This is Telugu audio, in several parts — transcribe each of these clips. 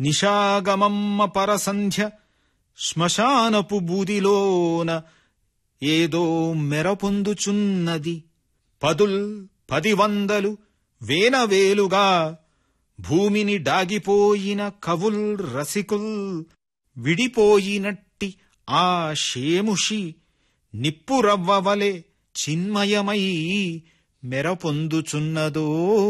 నిశాగమమ్మ పరసంధ్య శ్మశానపు బూదిలోన ఏదో మెరపొందుచున్నది పదుల్ పది వందలు వేనవేలుగా భూమిని డాగిపోయిన కవుల్ రసికుల్ విడిపోయినట్టి ఆ షేముషి నిప్పురవ్వవలే చిన్మయమై మెరపొందుచున్నదో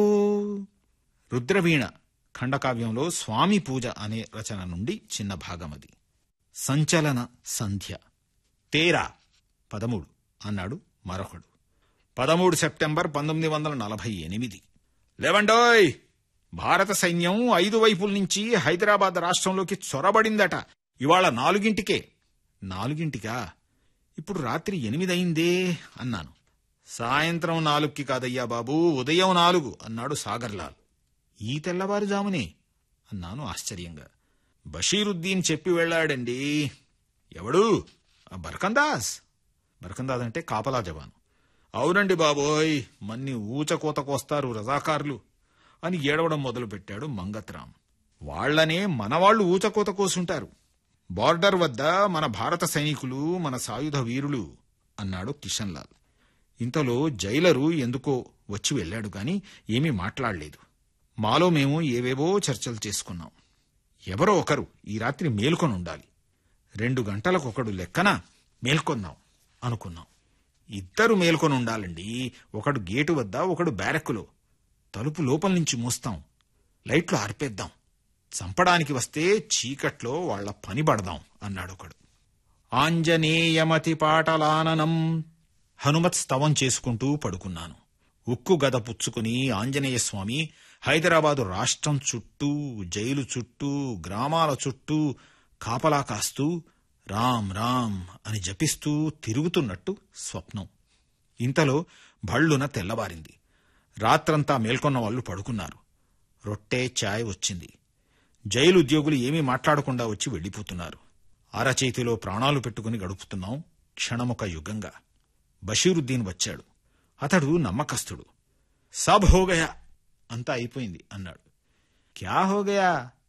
రుద్రవీణ ఖండకావ్యంలో స్వామి పూజ అనే రచన నుండి చిన్న భాగం అది సంచలన సంధ్య తేరా పదమూడు అన్నాడు మరొకడు పదమూడు సెప్టెంబర్ పంతొమ్మిది వందల నలభై ఎనిమిది లేవండోయ్ భారత సైన్యం ఐదు వైపుల నుంచి హైదరాబాద్ రాష్ట్రంలోకి చొరబడిందట ఇవాళ నాలుగింటికే నాలుగింటికా ఇప్పుడు రాత్రి ఎనిమిదయిందే అన్నాను సాయంత్రం నాలుగుకి కాదయ్యా బాబూ ఉదయం నాలుగు అన్నాడు సాగర్లాల్ ఈ తెల్లవారుజామునే అన్నాను ఆశ్చర్యంగా బషీరుద్దీన్ చెప్పి వెళ్ళాడండి ఎవడు ఆ బర్కందాస్ బర్కందాస్ అంటే కాపలా జవాను అవునండి బాబోయ్ మన్ని ఊచకోత కోస్తారు రజాకారులు అని ఏడవడం మొదలుపెట్టాడు మంగత్రాం వాళ్లనే మనవాళ్లు ఊచకోత కోసుంటారు బార్డర్ వద్ద మన భారత సైనికులు మన సాయుధ వీరులు అన్నాడు కిషన్ లాల్ ఇంతలో జైలరు ఎందుకో వచ్చి వెళ్ళాడు గాని ఏమీ మాట్లాడలేదు మాలో మేము ఏవేవో చర్చలు చేసుకున్నాం ఎవరో ఒకరు ఈ రాత్రి మేల్కొని ఉండాలి రెండు గంటలకొకడు లెక్కన మేల్కొందాం అనుకున్నాం ఇద్దరు మేల్కొని ఉండాలండి ఒకడు గేటు వద్ద ఒకడు బ్యారెక్కులో తలుపు లోపల నుంచి మూస్తాం లైట్లు ఆర్పేద్దాం చంపడానికి వస్తే చీకట్లో వాళ్ల పని పడదాం అన్నాడు ఒకడు ఆంజనేయమతి పాటలాననం హనుమత్ స్తవం చేసుకుంటూ పడుకున్నాను ఉక్కు గద పుచ్చుకుని ఆంజనేయ స్వామి హైదరాబాదు రాష్ట్రం చుట్టూ జైలు చుట్టూ గ్రామాల చుట్టూ కాపలా కాస్తూ రామ్ రామ్ అని జపిస్తూ తిరుగుతున్నట్టు స్వప్నం ఇంతలో భళ్ళున తెల్లవారింది రాత్రంతా మేల్కొన్న వాళ్ళు పడుకున్నారు రొట్టె ఛాయ్ వచ్చింది జైలు ఉద్యోగులు ఏమీ మాట్లాడకుండా వచ్చి వెళ్లిపోతున్నారు అరచేతిలో ప్రాణాలు పెట్టుకుని గడుపుతున్నాం క్షణమొక యుగంగా బషీరుద్దీన్ వచ్చాడు అతడు నమ్మకస్తుడు సబ్ హోగయా అంతా అయిపోయింది అన్నాడు క్యా హోగయా